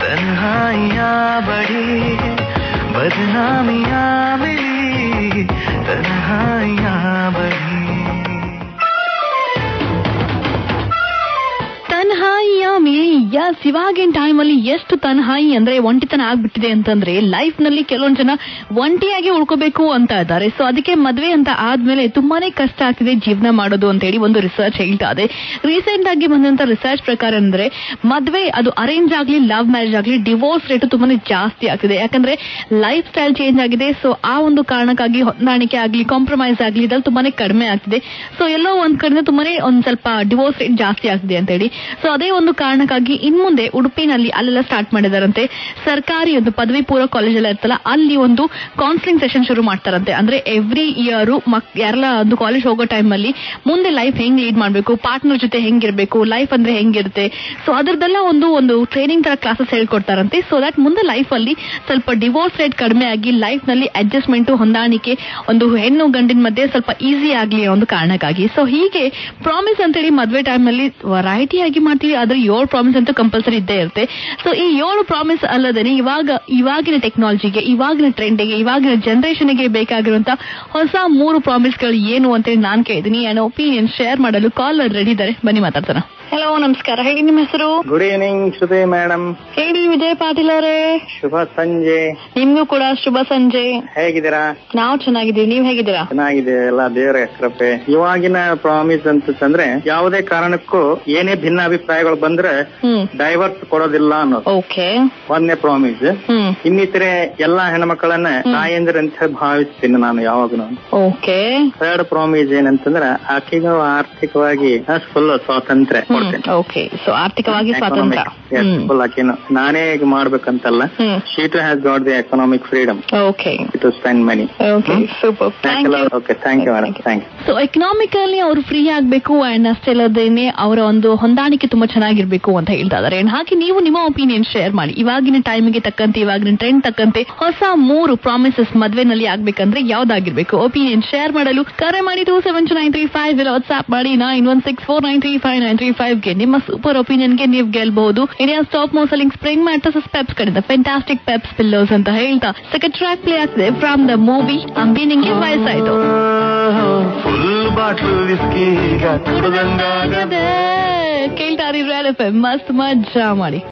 तन्हाइयाँ बढ़ी बदनामियाँ मिली तन्हाइयाँ बढ़ी ತನ್ಹಾಯಿಯಾಮಿ ಯಸ್ ಇವಾಗಿನ ಟೈಮ್ ಅಲ್ಲಿ ಎಷ್ಟು ತನ್ಹಾಯಿ ಅಂದ್ರೆ ಒಂಟಿತನ ಆಗ್ಬಿಟ್ಟಿದೆ ಅಂತಂದ್ರೆ ಲೈಫ್ ನಲ್ಲಿ ಕೆಲವೊಂದ್ ಜನ ಒಂಟಿಯಾಗಿ ಉಳ್ಕೋಬೇಕು ಅಂತ ಇದ್ದಾರೆ ಸೊ ಅದಕ್ಕೆ ಮದ್ವೆ ಅಂತ ಆದ್ಮೇಲೆ ತುಂಬಾನೇ ಕಷ್ಟ ಆಗ್ತಿದೆ ಜೀವನ ಮಾಡೋದು ಅಂತ ಹೇಳಿ ಒಂದು ರಿಸರ್ಚ್ ಹೇಳ್ತಾ ಇದೆ ರೀಸೆಂಟ್ ಆಗಿ ಬಂದಂತ ರಿಸರ್ಚ್ ಪ್ರಕಾರ ಅಂದ್ರೆ ಮದ್ವೆ ಅದು ಅರೇಂಜ್ ಆಗ್ಲಿ ಲವ್ ಮ್ಯಾರೇಜ್ ಆಗ್ಲಿ ಡಿವೋರ್ಸ್ ರೇಟ್ ತುಂಬಾನೇ ಜಾಸ್ತಿ ಆಗ್ತಿದೆ ಯಾಕಂದ್ರೆ ಲೈಫ್ ಸ್ಟೈಲ್ ಚೇಂಜ್ ಆಗಿದೆ ಸೊ ಆ ಒಂದು ಕಾರಣಕ್ಕಾಗಿ ಹೊಂದಾಣಿಕೆ ಆಗ್ಲಿ ಕಾಂಪ್ರಮೈಸ್ ಆಗ್ಲಿ ಇದ್ರಲ್ಲಿ ತುಂಬಾನೇ ಕಡಿಮೆ ಆಗ್ತಿದೆ ಸೊ ಎಲ್ಲೋ ಒಂದ್ ಕಡೆ ತುಂಬಾನೇ ಒಂದ್ ಸ್ವಲ್ಪ ಡಿವೋರ್ಸ್ ರೇಟ್ ಜಾಸ್ತಿ ಆಗ್ತಿದೆ ಅಂತ ಹೇಳಿ ಸೊ ಅದೇ ಒಂದು ಕಾರಣಕ್ಕಾಗಿ ಇನ್ ಮುಂದೆ ಉಡುಪಿನಲ್ಲಿ ಅಲ್ಲೆಲ್ಲ ಸ್ಟಾರ್ಟ್ ಮಾಡಿದಾರಂತೆ ಸರ್ಕಾರಿ ಒಂದು ಪದವಿ ಪೂರ್ವ ಕಾಲೇಜ್ ಎಲ್ಲ ಇರ್ತಲ್ಲ ಅಲ್ಲಿ ಒಂದು ಕೌನ್ಸಿಲಿಂಗ್ ಸೆಷನ್ ಶುರು ಮಾಡ್ತಾರಂತೆ ಅಂದ್ರೆ ಎವ್ರಿ ಇಯರ್ ಮಕ್ ಯಾರೆಲ್ಲ ಒಂದು ಕಾಲೇಜ್ ಹೋಗೋ ಟೈಮ್ ಅಲ್ಲಿ ಮುಂದೆ ಲೈಫ್ ಹೆಂಗ್ ಲೀಡ್ ಮಾಡ್ಬೇಕು ಪಾರ್ಟ್ನರ್ ಜೊತೆ ಹೆಂಗಿರ್ಬೇಕು ಲೈಫ್ ಅಂದ್ರೆ ಹೆಂಗಿರುತ್ತೆ ಸೊ ಅದರದೆಲ್ಲ ಒಂದು ಒಂದು ಟ್ರೈನಿಂಗ್ ತರ ಕ್ಲಾಸಸ್ ಹೇಳ್ಕೊಡ್ತಾರಂತೆ ಸೊ ದಟ್ ಮುಂದೆ ಲೈಫ್ ಅಲ್ಲಿ ಸ್ವಲ್ಪ ಡಿವೋರ್ಸ್ ರೇಟ್ ಕಡಿಮೆ ಆಗಿ ಲೈಫ್ ನಲ್ಲಿ ಅಡ್ಜಸ್ಟ್ಮೆಂಟ್ ಹೊಂದಾಣಿಕೆ ಒಂದು ಹೆಣ್ಣು ಗಂಡಿನ ಮಧ್ಯೆ ಸ್ವಲ್ಪ ಈಸಿ ಆಗ್ಲಿ ಅನ್ನೋ ಒಂದು ಕಾರಣಕ್ಕಾಗಿ ಸೊ ಹೀಗೆ ಪ್ರಾಮಿಸ್ ಅಂತೇಳಿ ಮದ್ವೆ ಟೈಮ್ ಅಲ್ಲಿ ವೆರೈಟಿ ಆಗಿ ಮಾಡ್ತೀವಿ ಆದ್ರೆ ಏಳು ಪ್ರಾಮಿಸ್ ಅಂತೂ ಕಂಪಲ್ಸರಿ ಇದ್ದೇ ಇರುತ್ತೆ ಸೊ ಈ ಏಳು ಪ್ರಾಮಿಸ್ ಅಲ್ಲದೆ ಇವಾಗ ಇವಾಗಿನ ಟೆಕ್ನಾಲಜಿಗೆ ಇವಾಗಿನ ಟ್ರೆಂಡ್ಗೆ ಇವಾಗಿನ ಜನರೇಷನ್ಗೆ ಬೇಕಾಗಿರುವಂತ ಹೊಸ ಮೂರು ಪ್ರಾಮಿಸ್ಗಳು ಏನು ಅಂತೇಳಿ ನಾನ್ ಕೇಳಿದೀನಿ ನನ್ನ ಒಪಿನಿಯನ್ ಶೇರ್ ಮಾಡಲು ಕಾಲರ್ ರೆಡಿ ಇದ್ದಾರೆ ಬನ್ನಿ ಮಾತಾಡ್ತಾನ ಹಲೋ ನಮಸ್ಕಾರ ಹೇಳಿ ನಿಮ್ಮ ಹೆಸರು ಗುಡ್ ಈವ್ನಿಂಗ್ ಶ್ರುತಿ ಮೇಡಮ್ ಹೇಳಿ ವಿಜಯ್ ಪಾಟೀಲ್ ಅವರೇ ಶುಭ ಸಂಜೆ ನಿಮ್ಗೂ ಕೂಡ ಶುಭ ಸಂಜೆ ಹೇಗಿದ್ದೀರಾ ನಾವು ಚೆನ್ನಾಗಿದ್ದೀವಿ ನೀವ್ ಹೇಗಿದ್ದೀರಾ ಚೆನ್ನಾಗಿದೆ ಎಲ್ಲ ದೇವರ ಕೃಪೆ ಇವಾಗಿನ ಪ್ರಾಮಿಸ್ ಅಂತಂದ್ರೆ ಯಾವುದೇ ಕಾರಣಕ್ಕೂ ಏನೇ ಭಿನ್ನ ಅಭಿಪ್ರಾಯಗಳು ಬಂದ್ರೆ ಹ್ಮ್ ಡೈವರ್ಸ್ ಕೊಡೋದಿಲ್ಲ ಅನ್ನೋದು ಓಕೆ ಒಂದನೇ ಪ್ರಾಮಿಸ್ ಹ್ಮ್ ಇನ್ನಿತರೆ ಎಲ್ಲಾ ಹೆಣ್ಮಕ್ಳನ್ನ ತಾಯಂದ್ರಂತ ಭಾವಿಸ್ತೀನಿ ನಾನು ಯಾವಾಗನು ಓಕೆ ಥರ್ಡ್ ಪ್ರಾಮಿಸ್ ಏನಂತಂದ್ರೆ ಆಕೆಗೂ ಆರ್ಥಿಕವಾಗಿ ಫುಲ್ ಸ್ವಾತಂತ್ರ್ಯ ಕೊಡ್ತೇನೆ ಓಕೆ ಸೊ ಆರ್ಥಿಕವಾಗಿ ಸ್ವಾತಂತ್ರ್ಯ ಹ್ಮ್ ಫುಲ್ ಆಕೆನು ನಾನೇ ಈಗ ಮಾಡ್ಬೇಕಂತಲ್ಲ hmm she too has got the economic freedom okay to spend money okay super thank you okay thank you madam thank you so economically ಅವರು ಫ್ರೀ ಆಗ್ಬೇಕು ಅಂಡ್ ಅಷ್ಟೇ ಅಲ್ಲದೇನೆ ಅವರ ಒಂದು ಹೊಂದಾಣಿಕೆ ತುಂಬಾ ಚೆನ್ನಾಗಿರ್ಬೇಕು ಅಂತ ಹೇಳ್ತಾ ಇದಾರೆ And ಹಾಗೆ ನೀವು ನಿಮ್ಮ ಒಪಿನಿಯನ್ ಶೇರ್ ಮಾಡಿ ಇವಾಗಿನ ಟೈಮಿಗೆ ತಕ್ಕಂತೆ ಇವಾಗಿನ ಟ್ರೆಂಡ್ ತಕ್ಕಂತೆ ಹೊಸ ಮೂರು ಪ್ರಾಮಿಸಸ್ ಮದ್ವೆನಲ್ಲಿ ಆಗ್ಬೇಕಂದ್ರೆ ಯಾವ್ದಾಗಿರ್ಬೇಕು ಒಪಿನಿಯನ್ ಶೇರ್ ಮಾಡಲು ಕರೆ ಮಾಡಿ two seven two nine three five WhatsApp ಮಾಡಿ nine one six four nine three five nine three five ಗೆ ನಿಮ್ಮ ಸೂಪರ್ ಒಪಿನಿಯನ್ ಗೆ ನೀವು ಗೆಲ್ಬಹುದು India's top most selling spring mattresses Peps ಕಡೆಯಿಂದ ಫೆಂಟಾಸ್ಟಿಕ್ ಪೆಪ್ಸ್ ಪಿಲ್ಲೋಸ್ ಅಂತ ಹೇಳ್ತಾ ಸೆಕೆಂಡ್ ಟ್ರ್ಯಾಕ್ ಪ್ಲೇ ಆಗ್ತಿದೆ ಫ್ರಮ್ ದ ಮೂವಿ ಅಂಬಿನಿಂಗ್ ವಯಸ್ಸಾಯ್ತು ಫುಲ್ ಬಾಟ್ಲು ವಿಸ್ಕಿ ಈಗ ಕುಡ್ದಂಗಾಗದೆ ಕೇಳ್ತಾರಿ ರೇಡ್ ಎಫ್ ಮಸ್ತ್ ಮಜಾ ಮಾಡಿ